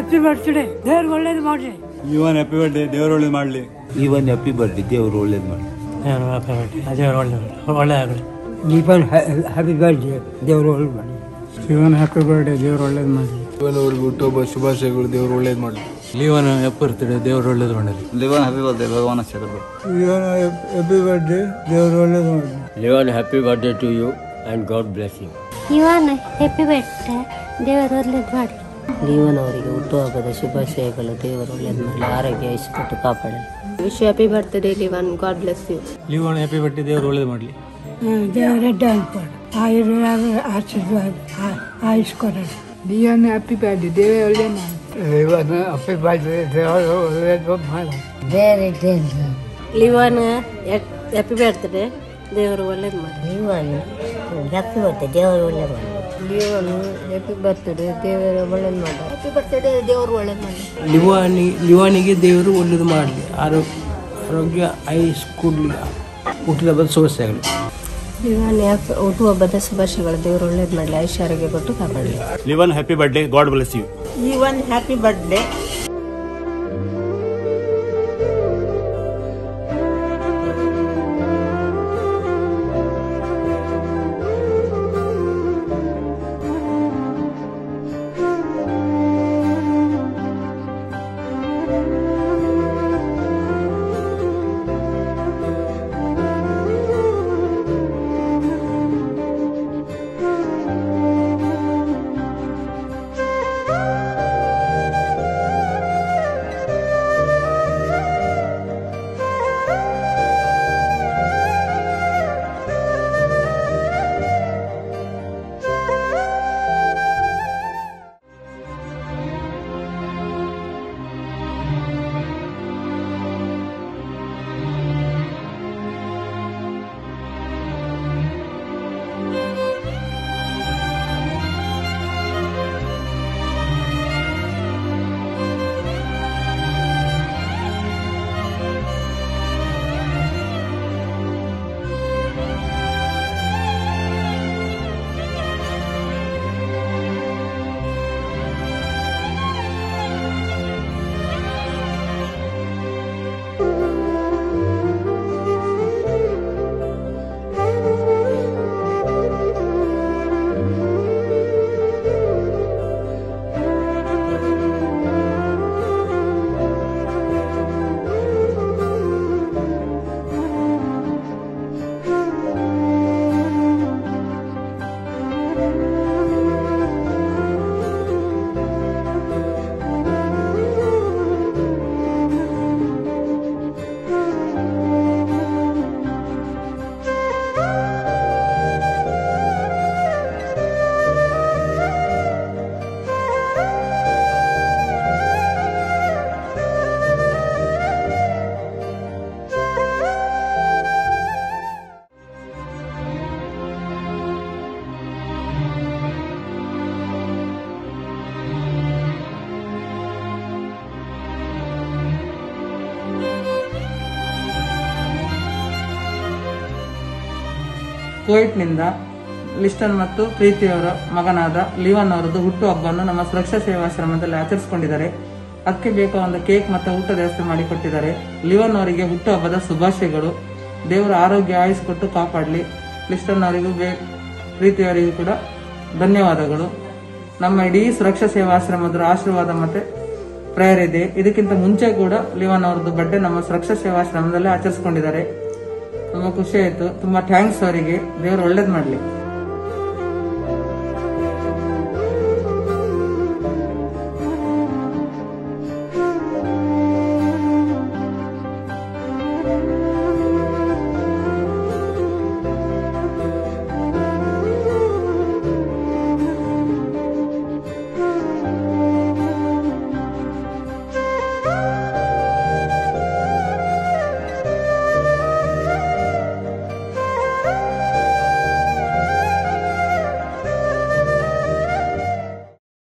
happy birthday ದೇವ್ರು ಒಳ್ಳೇದು ಮಾಡ್ರಿ ಇವನ್ ಹ್ಯಾಪಿ ಬರ್ಡೇ ದೇವ್ರ ಒಳ್ಳೇದು ಮಾಡ್ಲಿ ಇವನ್ ಹ್ಯಾಪಿ ಬರ್ಡೇ ದೇವರು ಒಳ್ಳೇದು ಮಾಡಿ ದೇವ್ರು ಹ್ಯಾಪಿ ಬರ್ತ್ಡೇ ದೇವ್ರು ಒಳ್ಳೆ ಒಳ್ಳೆ ಆಗಲಿ ದೀಪನ್ ಹ್ಯಾಪಿ ಬರ್ಡೇ ದೇವರು ಒಳ್ಳೆ ಮಾಡಿ ಇವನ್ ಹ್ಯಾಪಿ ಬರ್ಡೇ ದೇವ್ರ ಒಳ್ಳೇದು ಮಾಡ್ಲಿ ಇವನ್ ಅವ್ರಿಗೆ ಹುಟ್ಟುಹಬ್ಬ ಶುಭಾಶಯಗಳು ದೇವ್ರು ಒಳ್ಳೇದು ಮಾಡಲಿ ಲೀವನ್ ಹ್ಯಾಪಿ ಬರ್ತ್ಡೇ ದೇವ್ರ ಒಳ್ಳೇದು ಮಾಡಲಿ ಲಿವನ್ ಹ್ಯಾಪಿ ಬರ್ಡೇ ಭಗವಾನ್ ಶರದು ಇವನ್ ಹ್ಯಾಪಿ ಬರ್ಡೇ ದೇವ್ರ ಒಳ್ಳೇದು ಮಾಡ್ಲಿ ಲಿವನ್ happy birthday to you and God bless you ಇವನ್ ಹ್ಯಾಪಿ ಬರ್ತ್ಡೇ ದೇವರು ಒಳ್ಳೇದು ಮಾಡಿ ಜೀವನ ಅವರಿಗೆ ಹುಟ್ಟುಹಬ್ಬದ ಶುಭಾಶಯಗಳು ದೇವರು ಒಳ್ಳೇದು ಮಾಡಲಿ ಆರೋಗ್ಯ ಇಷ್ಟಪಟ್ಟು ಕಾಪಾಡಲಿ ವಿಶ್ ಹ್ಯಾಪಿ ಬರ್ತ್ಡೇ ಲಿವನ್ ಗಾಡ್ ಬ್ಲೆಸ್ ಯು ಲೀವನ್ ಹ್ಯಾಪಿ ಬರ್ಡೇ ದೇವ್ರ ಒಳ್ಳೇದು ಮಾಡ್ಲಿ ದೇವರೇ ಡ್ಯಾನ್ಸ್ ಆಯುರ್ವೇದ ಆಶೀರ್ವಾದ ಆಯುಷ್ ಕೊಡೋಣ ದಿಯನ್ ಹ್ಯಾಪಿ ಬರ್ಡೇ ದೇವೇ ಒಳ್ಳೆ ಮಾಡಿ ಇವನ್ ಹ್ಯಾಪಿ ಬರ್ಡೇ ದೇವರು ಒಳ್ಳೇದು ಮಾಡಿ ಬೇರೆ ಲಿವನ್ ಹ್ಯಾಪಿ ಬರ್ತ್ಡೇ ದೇವರು ಒಳ್ಳೇದು ಮಾಡಿ ಜೀವನ ಹ್ಯಾಪಿ ಬರ್ಡೇ ದೇವರು ಒಳ್ಳೆ ಮಾಡಿ ಲಿವನ್ ಹ್ಯಾಪಿ ಬರ್ತ್ಡೇ ದೇವರು ಒಳ್ಳೇದು ಮಾಡಿ ಹ್ಯಾಪಿ ಬರ್ತ್ಡೇ ದೇವರು ಒಳ್ಳೇದು ಮಾಡಿ ಲಿವಾನಿ ಲಿವಾನಿಗೆ ದೇವರು ಒಳ್ಳೇದು ಮಾಡಲಿ ಆರೋಗ್ಯ ಆರೋಗ್ಯ ಐಸ್ ಕೊಡ್ಲಿ ಹುಟ್ಟಿದ ಬಂದು ಸಮಸ್ಯೆ ಆಗಲಿ ಲಿವನ್ ಹುಟ್ಟುಹಬ್ಬದ ಶುಭಾಶಯಗಳು ದೇವರು ಒಳ್ಳೇದು ಮಾಡಲಿ ಆಯುಷ್ಯ ಆರೋಗ್ಯ ಕೊಟ್ಟು ಕಾಪಾಡಲಿ ಲಿವನ್ happy birthday god bless you Jeevan happy birthday ಕುವೈಟ್ನಿಂದ ಲಿಸ್ಟನ್ ಮತ್ತು ಪ್ರೀತಿಯವರ ಮಗನಾದ ಲಿವನ್ ಅವರದ್ದು ಹುಟ್ಟುಹಬ್ಬವನ್ನು ನಮ್ಮ ಸುರಕ್ಷಾ ಸೇವಾಶ್ರಮದಲ್ಲಿ ಆಚರಿಸಿಕೊಂಡಿದ್ದಾರೆ ಅದಕ್ಕೆ ಬೇಕಾದ ಕೇಕ್ ಮತ್ತು ಊಟದ ವ್ಯವಸ್ಥೆ ಮಾಡಿಕೊಟ್ಟಿದ್ದಾರೆ ಲಿವನ್ ಅವರಿಗೆ ಹುಟ್ಟುಹಬ್ಬದ ಶುಭಾಶಯಗಳು ದೇವರ ಆರೋಗ್ಯ ಆಯುಸ್ ಕೊಟ್ಟು ಕಾಪಾಡಲಿ ಲಿಸ್ಟನ್ ಅವರಿಗೂ ಬೇ ಪ್ರೀತಿಯವರಿಗೂ ಕೂಡ ಧನ್ಯವಾದಗಳು ನಮ್ಮ ಇಡೀ ಸುರಕ್ಷಾ ಸೇವಾಶ್ರಮದ ಆಶೀರ್ವಾದ ಮತ್ತೆ ಪ್ರೇಯರ್ ಇದೆ ಇದಕ್ಕಿಂತ ಮುಂಚೆ ಕೂಡ ಲಿವನ್ ಅವರದ್ದು ಬರ್ಡೇ ನಮ್ಮ ಸುರಕ್ಷಾ ಸೇವಾಶ್ರಮದಲ್ಲಿ ಆಚರಿಸಿಕೊಂಡಿದ್ದಾರೆ ತುಂಬಾ ಖುಷಿ ಆಯ್ತು ತುಂಬಾ ಥ್ಯಾಂಕ್ಸ್ ಅವರಿಗೆ ದೇವರು ಒಳ್ಳೇದ್ ಮಾಡ್ಲಿ